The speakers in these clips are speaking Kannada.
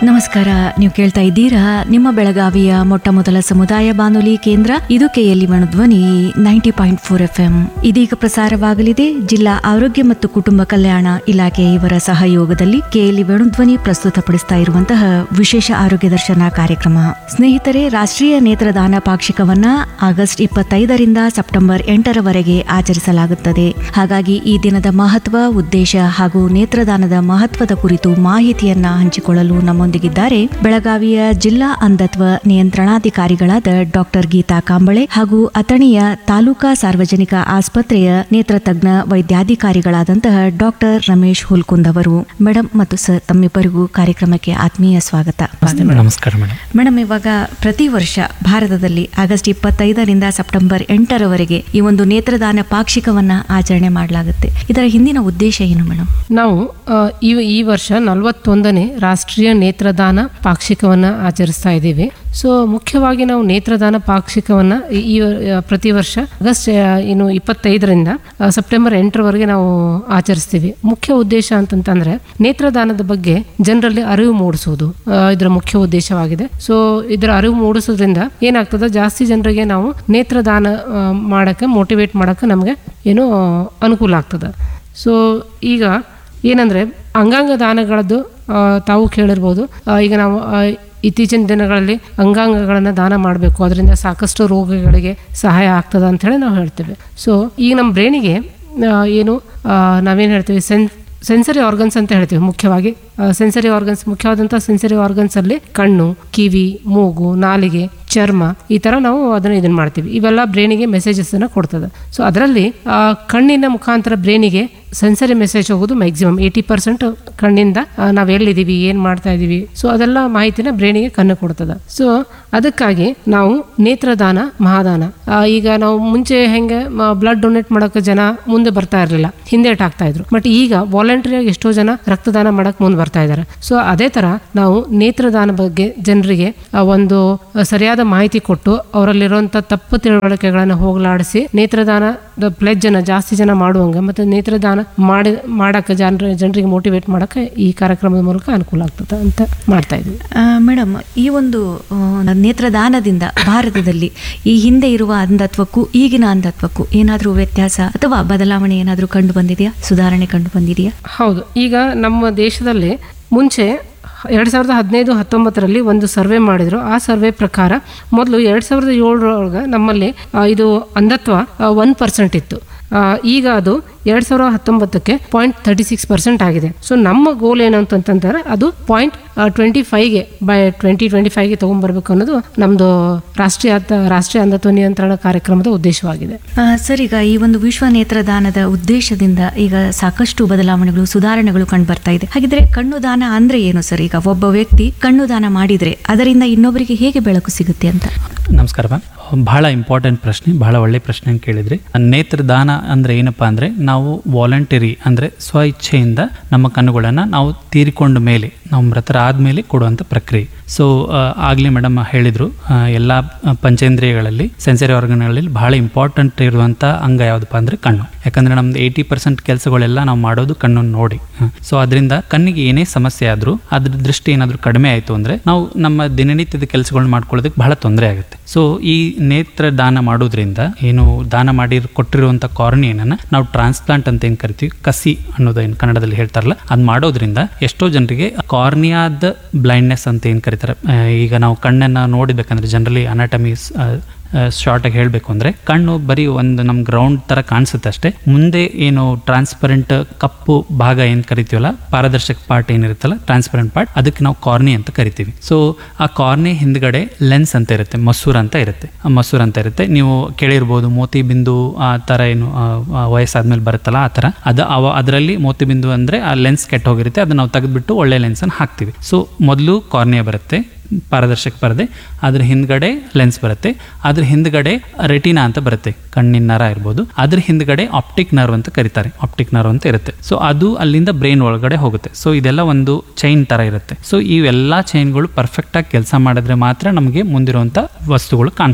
ನಮಸ್ಕಾರ ನೀವು ಕೇಳ್ತಾ ಇದ್ದೀರಾ ನಿಮ್ಮ ಬೆಳಗಾವಿಯ ಮೊಟ್ಟ ಮೊದಲ ಸಮುದಾಯ ಬಾನುಲಿ ಕೇಂದ್ರ ಇದು KLE Dhwani ninety point four F M ಇದೀಗ ಪ್ರಸಾರವಾಗಲಿದೆ ಜಿಲ್ಲಾ ಆರೋಗ್ಯ ಮತ್ತು ಕುಟುಂಬ ಕಲ್ಯಾಣ ಇಲಾಖೆ ಇವರ ಸಹಯೋಗದಲ್ಲಿ ಕೆಎಲ್ಇ ಧ್ವನಿ ಪ್ರಸ್ತುತಪಡಿಸ್ತಾ ಇರುವಂತಹ ವಿಶೇಷ ಆರೋಗ್ಯ ದರ್ಶನ ಕಾರ್ಯಕ್ರಮ ಸ್ನೇಹಿತರೆ ರಾಷ್ಟ್ರೀಯ ನೇತ್ರದಾನ ಪಾಕ್ಷಿಕವನ್ನ ಆಗಸ್ಟ್ ಇಪ್ಪತ್ತೈದರಿಂದ ಸೆಪ್ಟೆಂಬರ್ ಎಂಟರವರೆಗೆ ಆಚರಿಸಲಾಗುತ್ತದೆ ಹಾಗಾಗಿ ಈ ದಿನದ ಮಹತ್ವ ಉದ್ದೇಶ ಹಾಗೂ ನೇತ್ರದಾನದ ಮಹತ್ವದ ಕುರಿತು ಮಾಹಿತಿಯನ್ನ ಹಂಚಿಕೊಳ್ಳಲು ನಮ್ಮೊಂದಿಗಿದ್ದಾರೆ ಬೆಳಗಾವಿಯ ಜಿಲ್ಲಾ ಅಂಧತ್ವ ನಿಯಂತ್ರಣಾಧಿಕಾರಿಗಳಾದ ಡಾಕ್ಟರ್ ಗೀತಾ ಕಾಂಬಳೆ ಹಾಗೂ ಅಥಣಿಯ ತಾಲೂಕಾ ಸಾರ್ವಜನಿಕ ಆಸ್ಪತ್ರೆಯ ನೇತ್ರತಜ್ಞ ವೈದ್ಯಾಧಿಕಾರಿಗಳಾದಂತಹ ಡಾಕ್ಟರ್ ರಮೇಶ್ ಹುಲ್ಕುಂದ್ ಅವರು ಮೇಡಮ್ ಮತ್ತು ಸರ್ ತಮ್ಮಿಬ್ಬರಿಗೂ ಕಾರ್ಯಕ್ರಮಕ್ಕೆ ಆತ್ಮೀಯ ಸ್ವಾಗತ ನಮಸ್ಕಾರ ಮೇಡಮ್ ಮೇಡಮ್ ಇವಾಗ ಪ್ರತಿ ವರ್ಷ ಭಾರತದಲ್ಲಿ ಆಗಸ್ಟ್ ಇಪ್ಪತ್ತೈದರಿಂದ ಸೆಪ್ಟೆಂಬರ್ ಎಂಟರವರೆಗೆ ಈ ಒಂದು ನೇತ್ರದಾನ ಪಾಕ್ಷಿಕವನ್ನ ಆಚರಣೆ ಮಾಡಲಾಗುತ್ತೆ ಇದರ ಹಿಂದಿನ ಉದ್ದೇಶ ಏನು ಮೇಡಮ್ ನಾವು ಆ, ಈ ಈ ವರ್ಷ ನಲವತ್ತೊಂದನೇ ರಾಷ್ಟ್ರೀಯ ನೇತ್ರದಾನ ಪಾಕ್ಷಿಕವನ್ನು ಆಚರಿಸ್ತಾ ಇದ್ದೀವಿ ಸೊ ಮುಖ್ಯವಾಗಿ ನಾವು ನೇತ್ರದಾನ ಪಾಕ್ಷಿಕವನ್ನು ಈ ಈ, ಆ, ಪ್ರತಿ ವರ್ಷ ಆಗಸ್ಟ್ ಆ, ಏನು ಇಪ್ಪತ್ತೈದರಿಂದ ಆ, ಸೆಪ್ಟೆಂಬರ್ ಎಂಟರವರೆಗೆ ನಾವು ಆಚರಿಸ್ತೀವಿ ಮುಖ್ಯ ಉದ್ದೇಶ ಅಂತಂತಂದ್ರೆ ನೇತ್ರದಾನದ ಬಗ್ಗೆ ಜನರಲ್ಲಿ ಅರಿವು ಮೂಡಿಸುವುದು ಆ, ಇದರ ಮುಖ್ಯ ಉದ್ದೇಶವಾಗಿದೆ ಸೊ ಇದರ ಅರಿವು ಮೂಡಿಸೋದ್ರಿಂದ ಏನಾಗ್ತದೆ ಜಾಸ್ತಿ ಜನರಿಗೆ ನಾವು ನೇತ್ರದಾನ ಆ, ಮಾಡಕ್ಕೆ ಮೋಟಿವೇಟ್ ಮಾಡಕ್ಕೆ ನಮಗೆ ಏನು ಆ, ಅನುಕೂಲ ಆಗ್ತದೆ ಸೊ ಈಗ ಏನಂದ್ರೆ ಅಂಗಾಂಗ ದಾನಗಳದ್ದು ಆ, ತಾವು ಕೇಳಿರ್ಬೋದು ಆ, ಈಗ ನಾವು ಆ, ಇತ್ತೀಚಿನ ದಿನಗಳಲ್ಲಿ ಅಂಗಾಂಗಗಳನ್ನು ದಾನ ಮಾಡಬೇಕು ಅದರಿಂದ ಸಾಕಷ್ಟು ರೋಗಗಳಿಗೆ ಸಹಾಯ ಆಗ್ತದೆ ಅಂತ ಹೇಳಿ ನಾವು ಹೇಳ್ತೇವೆ ಸೊ ಈಗ ನಮ್ಮ ಬ್ರೈನಿಗೆ ಏನು ಆ, ನಾವೇನು ಹೇಳ್ತೀವಿ ಸೆನ್ ಸೆನ್ಸರಿ ಆರ್ಗನ್ಸ್ ಅಂತ ಹೇಳ್ತೀವಿ ಮುಖ್ಯವಾಗಿ ಸೆನ್ಸರಿ ಆರ್ಗನ್ಸ್ ಮುಖ್ಯವಾದಂಥ ಸೆನ್ಸರಿ ಆರ್ಗನ್ಸ್ ಅಲ್ಲಿ ಕಣ್ಣು ಕಿವಿ ಮೂಗು ನಾಲಿಗೆ ಚರ್ಮ ಈ ತರ ನಾವು ಅದನ್ನ ಇದನ್ನ ಮಾಡ್ತೀವಿ ಇವೆಲ್ಲ ಬ್ರೈನಿಗೆ ಮೆಸೇಜಸ್ ಅನ್ನ ಕೊಡ್ತದೆ ಸೊ ಅದರಲ್ಲಿ ಆ, ಕಣ್ಣಿನ ಮುಖಾಂತರ ಬ್ರೈನಿಗೆ ಸೆನ್ಸರಿ ಮೆಸೇಜ್ ಹೋಗೋದು ಮ್ಯಾಕ್ಸಿಮಮ್ ಏಯ್ಟಿ ಪರ್ಸೆಂಟ್ ಕಣ್ಣಿಂದ ಆ, ನಾವ್ ಎಲ್ಲಿದ್ದೀವಿ ಏನ್ ಮಾಡ್ತಾ ಇದೀವಿ ಸೊ ಅದೆಲ್ಲ ಮಾಹಿತಿನ ಬ್ರೈನಿಗೆ ಕಣ್ಣು ಕೊಡ್ತದೆ ಸೊ ಅದಕ್ಕಾಗಿ ನಾವು ನೇತ್ರದಾನ ಮಹಾದಾನ ಆ, ಈಗ ನಾವು ಮುಂಚೆ ಹೆಂಗೆ ಬ್ಲಡ್ ಡೊನೇಟ್ ಮಾಡೋಕೆ ಜನ ಮುಂದೆ ಬರ್ತಾ ಇರಲಿಲ್ಲ ಹಿಂದೇಟ್ ಆಗ್ತಾ ಇದ್ರು ಬಟ್ ಈಗ ವಾಲಂಟರಿಯಾಗಿ ಎಷ್ಟೋ ಜನ ರಕ್ತದಾನ ಮಾಡಕ್ ಮುಂದೆ ಬರ್ತಾ ಇದ್ದಾರೆ ಸೊ ಅದೇ ತರ ನಾವು ನೇತ್ರದಾನ ಬಗ್ಗೆ ಜನರಿಗೆ ಆ, ಒಂದು ಸರಿಯಾದ ಮಾಹಿತಿ ಕೊಟ್ಟು ಅವರಲ್ಲಿರುವಂತ ತಪ್ಪು ತಿಳುವಳಿಕೆಗಳನ್ನು ಹೋಗಲಾಡಿಸಿ ನೇತ್ರದಾನದ ಪ್ಲೆಜ್ ಅನ್ನ ಜಾಸ್ತಿ ಜನ ಮಾಡುವಂಗೆ ಮತ್ತೆ ನೇತ್ರದಾನ ಮಾಡಿ ಮಾಡಕ್ಕೆ ಜನರ ಜನರಿಗೆ ಮೋಟಿವೇಟ್ ಮಾಡಕ್ಕೆ ಈ ಕಾರ್ಯಕ್ರಮದ ಮೂಲಕ ಅನುಕೂಲ ಆಗ್ತದೆ ಅಂತ ಮಾಡ್ತಾ ಇದ್ವಿ ಮೇಡಮ್ ಈ ಒಂದು ಆ, ನೇತ್ರದಾನದಿಂದ ಭಾರತದಲ್ಲಿ ಈ ಹಿಂದೆ ಇರುವ ಅಂಧತ್ವಕ್ಕೂ ಈಗಿನ ಅಂಧತ್ವಕ್ಕೂ ಏನಾದರೂ ವ್ಯತ್ಯಾಸ ಅಥವಾ ಬದಲಾವಣೆ ಏನಾದರೂ ಕಂಡು ಬಂದಿದೆಯಾ ಸುಧಾರಣೆ ಕಂಡು ಬಂದಿದೆಯಾ ಹೌದು ಈಗ ನಮ್ಮ ದೇಶದಲ್ಲಿ ಮುಂಚೆ ಎರಡು ಸಾವಿರದ ಹದಿನೈದು ಹತ್ತೊಂಬತ್ತರಲ್ಲಿ ಒಂದು ಸರ್ವೆ ಮಾಡಿದ್ರು ಆ ಸರ್ವೆ ಪ್ರಕಾರ ಮೊದಲು ಎರಡು ಸಾವಿರದ ಏಳರೊಳಗೆ ನಮ್ಮಲ್ಲಿ ಆ, ಇದು ಅಂಧತ್ವ ಒನ್ ಪರ್ಸೆಂಟ್ ಇತ್ತು ಆ, ಈಗ ಅದು ಎರಡು ಸಾವಿರದ ಹತ್ತೊಂಬತ್ತಕ್ಕೆ ಪಾಯಿಂಟ್ ತರ್ಟಿ ಸಿಕ್ಸ್ ಪರ್ಸೆಂಟ್ ಆಗಿದೆ ಸೊ ನಮ್ಮ ಗೋಲ್ ಏನು ಅಂತಂತಂದ್ರೆ ಅದು ಪಾಯಿಂಟ್ ಟ್ವೆಂಟಿ ಫೈವ್ಗೆ ಬೈ ಟ್ವೆಂಟಿ ಟ್ವೆಂಟಿ ಫೈವ್ಗೆ ತೊಗೊಂಡ್ಬರ್ಬೇಕು ಅನ್ನೋದು ನಮ್ಮದು ರಾಷ್ಟ್ರೀಯ ಅತ- ರಾಷ್ಟ್ರೀಯ ಅಂಧತ್ವ ನಿಯಂತ್ರಣ ಕಾರ್ಯಕ್ರಮದ ಉದ್ದೇಶವಾಗಿದೆ ಆ, ಸರ್ ಈಗ ಈ ಒಂದು ವಿಶ್ವ ನೇತ್ರದಾನದ ಉದ್ದೇಶದಿಂದ ಈಗ ಸಾಕಷ್ಟು ಬದಲಾವಣೆಗಳು ಸುಧಾರಣೆಗಳು ಕಂಡು ಬರ್ತಾ ಇದೆ ಹಾಗಿದ್ರೆ ಕಣ್ಣು ದಾನ ಅಂದ್ರೆ ಏನು ಸರ್ ಈಗ ಒಬ್ಬ ವ್ಯಕ್ತಿ ಕಣ್ಣು ದಾನ ಮಾಡಿದ್ರೆ ಅದರಿಂದ ಇನ್ನೊಬ್ಬರಿಗೆ ಹೇಗೆ ಬೆಳಕು ಸಿಗುತ್ತೆ ಅಂತ ನಮಸ್ಕಾರ ಮ್ಯಾಮ್ ಬಹಳ ಇಂಪಾರ್ಟೆಂಟ್ ಪ್ರಶ್ನೆ ಬಹಳ ಒಳ್ಳೆ ಪ್ರಶ್ನೆ ಕೇಳಿದ್ರಿ ನೇತ್ರದಾನ ಅಂದ್ರೆ ಏನಪ್ಪಾ ಅಂದ್ರೆ ನಾವು ವಾಲಂಟರಿ ಅಂದ್ರೆ ಸ್ವ ಇಚ್ಛೆಯಿಂದ ನಮ್ಮ ಕಣ್ಣುಗಳನ್ನು ನಾವು ತೀರಿಕೊಂಡ ಮೇಲೆ ನಾವು ಮೃತರಾದ್ಮೇಲೆ ಕೊಡುವಂಥ ಪ್ರಕ್ರಿಯೆ ಸೊ ಆಗಲೇ ಮೇಡಮ್ ಹೇಳಿದ್ರು ಆ, ಎಲ್ಲ ಪಂಚೇಂದ್ರಿಯಗಳಲ್ಲಿ ಸೆನ್ಸರಿ ಆರ್ಗನ್ಗಳಲ್ಲಿ ಬಹಳ ಇಂಪಾರ್ಟೆಂಟ್ ಇರುವಂಥ ಅಂಗ ಯಾವುದಪ್ಪ ಅಂದ್ರೆ ಕಣ್ಣು ಯಾಕಂದ್ರೆ ನಮ್ದು ಏಯ್ಟಿ ಪರ್ಸೆಂಟ್ ಕೆಲಸಗಳೆಲ್ಲ ನಾವು ಮಾಡೋದು ಕಣ್ಣನ್ನು ನೋಡಿ ಸೊ ಅದರಿಂದ ಕಣ್ಣಿಗೆ ಏನೇ ಸಮಸ್ಯೆ ಆದರೂ ಅದ್ರ ದೃಷ್ಟಿ ಏನಾದರೂ ಕಡಿಮೆ ಆಯಿತು ಅಂದ್ರೆ ನಾವು ನಮ್ಮ ದಿನನಿತ್ಯದ ಕೆಲಸಗಳನ್ನ ಮಾಡ್ಕೊಳ್ಳೋದಕ್ಕೆ ಬಹಳ ತೊಂದರೆ ಆಗುತ್ತೆ ಸೊ ಈ ನೇತ್ರ ದಾನ ಮಾಡೋದ್ರಿಂದ ಏನು ದಾನ ಮಾಡಿ ಕೊಟ್ಟಿರುವಂಥ ಕಾರ್ನಿಯನ್ನ ನಾವು ಟ್ರಾನ್ಸ್ಪ್ಲಾಂಟ್ ಅಂತ ಏನು ಕರಿತೀವಿ ಕಸಿ ಅನ್ನೋದು ಏನು ಕನ್ನಡದಲ್ಲಿ ಹೇಳ್ತಾರಲ್ಲ ಅದು ಮಾಡೋದ್ರಿಂದ ಎಷ್ಟೋ ಜನರಿಗೆ ಕಾರ್ನಿಯಾದ ಬ್ಲೈಂಡ್ನೆಸ್ ಅಂತ ಏನು ಕರೀತಾರೆ ಆ, ಈಗ ನಾವು ಕಣ್ಣನ್ನು ನೋಡಿಬೇಕಂದ್ರೆ ಜನರಲಿ ಅನಾಟಮೀಸ್ ಶಾರ್ಟ್ ಆಗಿ ಹೇಳಬೇಕು ಅಂದ್ರೆ ಕಣ್ಣು ಬರೀ ಒಂದು ನಮ್ಮ ಗ್ರೌಂಡ್ ತರ ಕಾಣಿಸುತ್ತೆ ಅಷ್ಟೇ ಮುಂದೆ ಏನು ಟ್ರಾನ್ಸ್ಪರೆಂಟ್ ಕಪ್ಪು ಭಾಗ ಏನ್ ಕರಿತೀವಲ್ಲ ಪಾರದರ್ಶಕ ಪಾರ್ಟ್ ಏನಿರುತ್ತಲ್ಲ ಟ್ರಾನ್ಸ್ಪರೆಂಟ್ ಪಾರ್ಟ್ ಅದಕ್ಕೆ ನಾವು ಕಾರ್ನಿ ಅಂತ ಕರಿತೀವಿ ಸೊ ಆ ಕಾರ್ನಿ ಹಿಂದ್ಗಡೆ ಲೆನ್ಸ್ ಅಂತ ಇರುತ್ತೆ ಮಸೂರ್ ಅಂತ ಇರುತ್ತೆ ಆ ಮಸೂರ್ ಅಂತ ಇರುತ್ತೆ ನೀವು ಕೇಳಿರ್ಬೋದು ಮೋತಿ ಬಿಂದು ಆ ತರ ಏನು ಆ, ಆ ವಯಸ್ಸಾದ್ಮೇಲೆ ಬರುತ್ತಲ್ಲ ಆ ತರ ಅದು ಅವ ಅದರಲ್ಲಿ ಮೋತಿ ಬಿಂದು ಅಂದ್ರೆ ಆ ಲೆನ್ಸ್ ಕೆಟ್ಟ ಹೋಗಿರುತ್ತೆ ಅದನ್ನ ನಾವು ತೆಗೆದ್ಬಿಟ್ಟು ಒಳ್ಳೆ ಲೆನ್ಸ್ ಅನ್ನು ಹಾಕ್ತೀವಿ ಸೊ ಮೊದಲು ಕಾರ್ನಿಯಾ ಬರುತ್ತೆ ಪಾರದರ್ಶಕ ಪರದೆ ಅದ್ರ ಹಿಂದ್ಗಡೆ ಲೆನ್ಸ್ ಬರುತ್ತೆ ಅದ್ರ ಹಿಂದ್ಗಡೆ ರೆಟಿನಾ ಅಂತ ಬರುತ್ತೆ ಕಣ್ಣಿನ ನರ ಇರ್ಬೋದು ಅದ್ರ ಹಿಂದ್ಗಡೆ ಆಪ್ಟಿಕ್ ನರ್ವ್ ಅಂತ ಕರೀತಾರೆ ಆಪ್ಟಿಕ್ ನರ್ವ್ ಅಂತ ಇರುತ್ತೆ ಸೊ ಅದು ಅಲ್ಲಿಂದ ಬ್ರೈನ್ ಒಳಗಡೆ ಹೋಗುತ್ತೆ ಸೊ ಇದೆಲ್ಲ ಒಂದು ಚೈನ್ ತರ ಇರುತ್ತೆ ಸೊ ಇವೆಲ್ಲ ಚೈನ್ಗಳು ಪರ್ಫೆಕ್ಟ್ ಆಗಿ ಕೆಲಸ ಮಾಡಿದ್ರೆ ಮಾತ್ರ ನಮಗೆ ಮುಂದಿರುವಂತ ವಸ್ತುಗಳು ಕಾಣಿಸುತ್ತೆ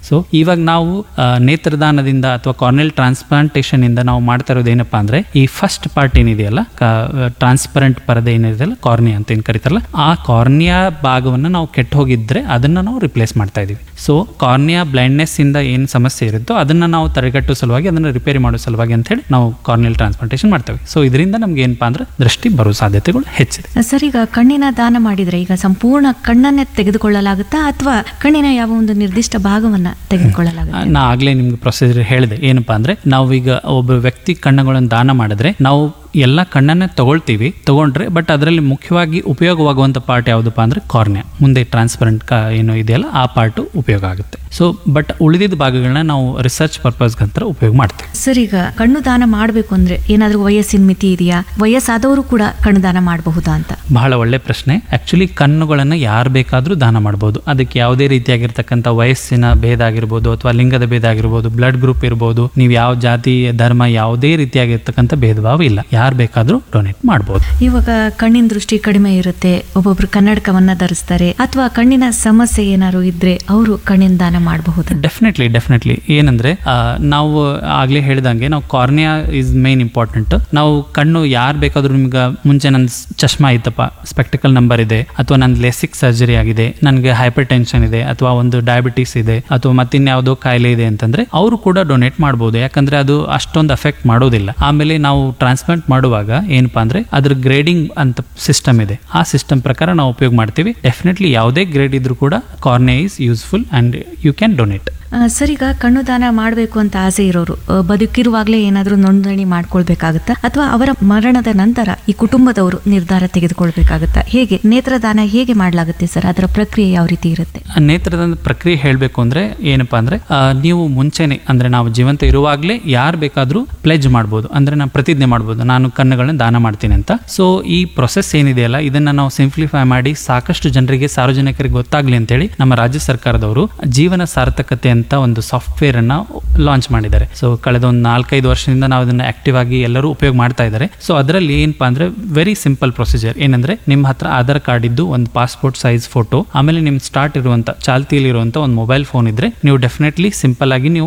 ಸೊ ಇವಾಗ ನಾವು ಆ, ನೇತ್ರದಾನದಿಂದ ಅಥವಾ ಕಾರ್ನೆಲ್ ಟ್ರಾನ್ಸ್ಪ್ಲಾಂಟೇಷನ್ ಇಂದ ನಾವು ಮಾಡ್ತಾ ಇರೋದು ಏನಪ್ಪಾ ಅಂದ್ರೆ ಈ ಫಸ್ಟ್ ಪಾರ್ಟ್ ಏನಿದೆಯಲ್ಲ ಟ್ರಾನ್ಸ್ಪರೆಂಟ್ ಪರದೆ ಏನಿದೆಯಲ್ಲ ಕಾರ್ನಿಯಾ ಅಂತ ಏನ್ ಕರೀತಾರಲ್ಲ ಆ ಕಾರ್ನಿಯಾ ಭಾಗವನ್ನು ನಾವು ಕೆಟ್ಟು ಹೋಗಿದ್ರೆ ಅದನ್ನ ನಾವು ರಿಪ್ಲೇಸ್ ಮಾಡ್ತಾ ಇದೀವಿ ಸೊ ಕಾರ್ನಿಯಾ ಬ್ಲೈಂಡ್ನೆಸ್ ಇಂದ ಏನು ಸಮಸ್ಯೆ ಇರುತ್ತೋ ಅದನ್ನ ನಾವು ತಡೆಗಟ್ಟುವ ಸಲುವಾಗಿ ಅದನ್ನ ರಿಪೇರಿ ಮಾಡೋ ಸಲುವಾಗಿ ಅಂತ ಹೇಳಿ ನಾವು ಕಾರ್ನಿಯಲ್ ಟ್ರಾನ್ಸ್ಪ್ಲಾಂಟೇಷನ್ ಮಾಡ್ತೇವೆ ಸೊ ಇದರಿಂದ ನಮ್ಗೆ ಏನಪ್ಪಾ ಅಂದ್ರೆ ದೃಷ್ಟಿ ಬರೋ ಸಾಧ್ಯತೆಗಳು ಹೆಚ್ಚಿದೆ ಸರ್ ಈಗ ಕಣ್ಣಿನ ದಾನ ಮಾಡಿದ್ರೆ ಈಗ ಸಂಪೂರ್ಣ ಕಣ್ಣನ್ನೇ ತೆಗೆದುಕೊಳ್ಳಲಾಗುತ್ತಾ ಅಥವಾ ಕಣ್ಣಿನ ಯಾವ ಒಂದು ನಿರ್ದಿಷ್ಟ ಭಾಗವನ್ನ ತೆಗೆದುಕೊಳ್ಳಲಾಗುತ್ತೆ ನಾ ಆಗ್ಲೇ ನಿಮ್ಗೆ ಪ್ರೊಸೀಜರ್ ಹೇಳಿದೆ ಏನಪ್ಪಾ ಅಂದ್ರೆ ನಾವು ಈಗ ಒಬ್ಬ ವ್ಯಕ್ತಿ ಕಣ್ಣುಗಳನ್ನು ದಾನ ಮಾಡಿದ್ರೆ ನಾವು ಎಲ್ಲ ಕಣ್ಣನ್ನೇ ತಗೊಳ್ತೀವಿ ತಗೊಂಡ್ರೆ ಬಟ್ ಅದರಲ್ಲಿ ಮುಖ್ಯವಾಗಿ ಉಪಯೋಗವಾಗುವಂಥ ಪಾರ್ಟ್ ಯಾವುದಪ್ಪ ಅಂದ್ರೆ ಕಾರ್ನಿಯಾ ಮುಂದೆ ಟ್ರಾನ್ಸ್ಪರೆಂಟ್ ಏನು ಇದೆಯಲ್ಲ ಆ ಪಾರ್ಟ್ ಉಪಯೋಗ ಆಗುತ್ತೆ ಸೊ ಬಟ್ ಉಳಿದಿದ್ದ ಭಾಗಗಳನ್ನ ನಾವು ರಿಸರ್ಚ್ ಪರ್ಪಸ್ಗಂತ ಉಪಯೋಗ ಮಾಡ್ತೀವಿ ಸರ್ ಈಗ ಕಣ್ಣು ದಾನ ಮಾಡಬೇಕು ಅಂದ್ರೆ ಏನಾದ್ರೂ ವಯಸ್ಸಿನ ಮಿತಿ ಇದೆಯಾ ವಯಸ್ಸಾದವರು ಕೂಡ ಕಣ್ಣು ದಾನ ಮಾಡಬಹುದಾ ಅಂತ ಬಹಳ ಒಳ್ಳೆ ಪ್ರಶ್ನೆ ಆಕ್ಚುಲಿ ಕಣ್ಣುಗಳನ್ನು ಯಾರು ಬೇಕಾದರೂ ದಾನ ಮಾಡ್ಬೋದು ಅದಕ್ಕೆ ಯಾವುದೇ ರೀತಿಯಾಗಿರ್ತಕ್ಕಂಥ ವಯಸ್ಸಿನ ಭೇದ ಆಗಿರ್ಬೋದು ಅಥವಾ ಲಿಂಗದ ಭೇದ ಆಗಿರ್ಬೋದು ಬ್ಲಡ್ ಗ್ರೂಪ್ ಇರ್ಬೋದು ನೀವು ಯಾವ ಜಾತಿ ಧರ್ಮ ಯಾವುದೇ ರೀತಿಯಾಗಿರ್ತಕ್ಕಂಥ ಭೇದ ಭಾವ ಇಲ್ಲ ಯಾರು ಬೇಕಾದರೂ ಡೊನೇಟ್ ಮಾಡ್ಬೋದು ಇವಾಗ ಕಣ್ಣಿನ ದೃಷ್ಟಿ ಕಡಿಮೆ ಇರುತ್ತೆ ಒಬ್ಬೊಬ್ರು ಕನ್ನಡಕವನ್ನ ಧರಿಸ್ತಾರೆ ಅಥವಾ ಕಣ್ಣಿನ ಸಮಸ್ಯೆ ಏನಾದ್ರು ಇದ್ರೆ ಅವರು ಕಣ್ಣಿನ ದಾನ ಮಾಡಬಹುದಾ ಡೆಫಿನೆಟ್ಲಿ ಡೆಫಿನೆಟ್ಲಿ ಏನಂದ್ರೆ ಆ, ನಾವು ಆಗ್ಲೇ ಹೇಳಿದಂಗೆ ನಾವು ಕಾರ್ನಿಯಾ ಇಸ್ ಮೇನ್ ಇಂಪಾರ್ಟೆಂಟ್ ನಾವು ಕಣ್ಣು ಯಾರು ಬೇಕಾದ್ರೂ ನಿಮ್ಗೆ ಮುಂಚೆ ನನ್ನ ಚಶ್ಮಾ ಇತ್ತಪ್ಪ ಸ್ಪೆಕ್ಟಿಕಲ್ ನಂಬರ್ ಇದೆ ಅಥವಾ ನನ್ನ ಲೆಸಿಕ್ ಸರ್ಜರಿ ಆಗಿದೆ ನನಗೆ ಹೈಪರ್ ಟೆನ್ಷನ್ ಇದೆ ಅಥವಾ ಒಂದು ಡಯಾಬಿಟಿಸ್ ಇದೆ ಅಥವಾ ಮತ್ತಿನ್ಯಾವುದೋ ಕಾಯಿಲೆ ಇದೆ ಅಂತಂದ್ರೆ ಅವರು ಕೂಡ ಡೊನೇಟ್ ಮಾಡ್ಬೋದು ಯಾಕಂದ್ರೆ ಅದು ಅಷ್ಟೊಂದು ಅಫೆಕ್ಟ್ ಮಾಡೋದಿಲ್ಲ ಆಮೇಲೆ ನಾವು ಟ್ರಾನ್ಸ್ಪ್ಲಾಂಟ್ ಮಾಡುವಾಗ ಏನಪ್ಪಾ ಅಂದ್ರೆ ಅದ್ರ ಗ್ರೇಡಿಂಗ್ ಅಂತ ಸಿಸ್ಟಮ್ ಇದೆ ಆ ಸಿಸ್ಟಮ್ ಪ್ರಕಾರ ನಾವು ಉಪಯೋಗ ಮಾಡ್ತೀವಿ ಡೆಫಿನೆಟ್ಲಿ ಯಾವುದೇ ಗ್ರೇಡ್ ಇದ್ರೂ ಕೂಡ cornea is useful and you can donate uh, sir ಈಗ ಕಣ್ಣು ದಾನ ಮಾಡಬೇಕು ಅಂತ ಆಸೆ ಇರೋರು ಆ, ಬದುಕಿರುವಾಗಲೇ ಏನಾದರೂ ನೋಂದಣಿ ಮಾಡ್ಕೊಳ್ಬೇಕಾಗತ್ತಾ ಅಥವಾ ಅವರ ಮರಣದ ನಂತರ ಈ ಕುಟುಂಬದವರು ನಿರ್ಧಾರ ತೆಗೆದುಕೊಳ್ಬೇಕಾಗತ್ತಾ ಹೇಗೆ ನೇತ್ರದಾನ ಹೇಗೆ ಮಾಡಲಾಗುತ್ತೆ ಸರ್ ಅದರ ಪ್ರಕ್ರಿಯೆ ಯಾವ ರೀತಿ ಇರುತ್ತೆ ಆ ನೇತ್ರದಾನದ ಪ್ರಕ್ರಿಯೆ ಹೇಳಬೇಕು ಅಂದ್ರೆ ಏನಪ್ಪಾ ಅಂದ್ರೆ ಆ, ನೀವು ಮುಂಚೆನೆ ಅಂದ್ರೆ ನಾವು ಜೀವಂತ ಇರುವಾಗಲೇ ಯಾರು ಬೇಕಾದ್ರೂ ಪ್ಲೆಜ್ ಮಾಡ್ಬೋದು ಅಂದ್ರೆ ನಾವು ಪ್ರತಿಜ್ಞೆ ಮಾಡ್ಬೋದು ನಾನು ಕಣ್ಣುಗಳನ್ನ ದಾನ ಮಾಡ್ತೀನಿ ಅಂತ ಸೊ ಈ ಪ್ರೊಸೆಸ್ ಏನಿದೆಯಲ್ಲ ಇದನ್ನ ನಾವು ಸಿಂಪ್ಲಿಫೈ ಮಾಡಿ ಸಾಕಷ್ಟು ಜನರಿಗೆ ಸಾರ್ವಜನಿಕರಿಗೆ ಗೊತ್ತಾಗ್ಲಿ ಅಂತೇಳಿ ನಮ್ಮ ರಾಜ್ಯ ಸರ್ಕಾರದವರು ಜೀವನ ಸಾರ್ಥಕತೆ ಅಂತ ಒಂದು ಸಾಫ್ಟ್ವೇರ್ ಅನ್ನ ಲಾಂಚ್ ಮಾಡಿದ್ದಾರೆ ಸೊ ಕಳೆದ ಒಂದು ನಾಲ್ಕೈದು ವರ್ಷದಿಂದ ನಾವು ಅದನ್ನ ಆಕ್ಟಿವ್ ಆಗಿ ಎಲ್ಲರೂ ಉಪಯೋಗ ಮಾಡ್ತಾ ಇದ್ದಾರೆ ಸೊ ಅದರಲ್ಲಿ ಏನಪ್ಪಾ ಅಂದ್ರೆ ವೆರಿ ಸಿಂಪಲ್ ಪ್ರೊಸೀಜರ್ ಏನಂದ್ರೆ ನಿಮ್ಮ ಹತ್ರ ಆಧಾರ್ ಕಾರ್ಡ್ ಇದ್ದು ಒಂದು ಪಾಸ್ಪೋರ್ಟ್ ಸೈಜ್ ಫೋಟೋ ಆಮೇಲೆ ನಿಮ್ ಸ್ಟಾರ್ಟ್ ಇರುವಂತ ಚಾಲ್ತಿಯಲ್ಲಿ ಇರುವಂತ ಒಂದು ಮೊಬೈಲ್ ಫೋನ್ ಇದ್ರೆ ನೀವು ಡೆಫಿನೆಟ್ಲಿ ಸಿಂಪಲ್ ಆಗಿ ನೀವು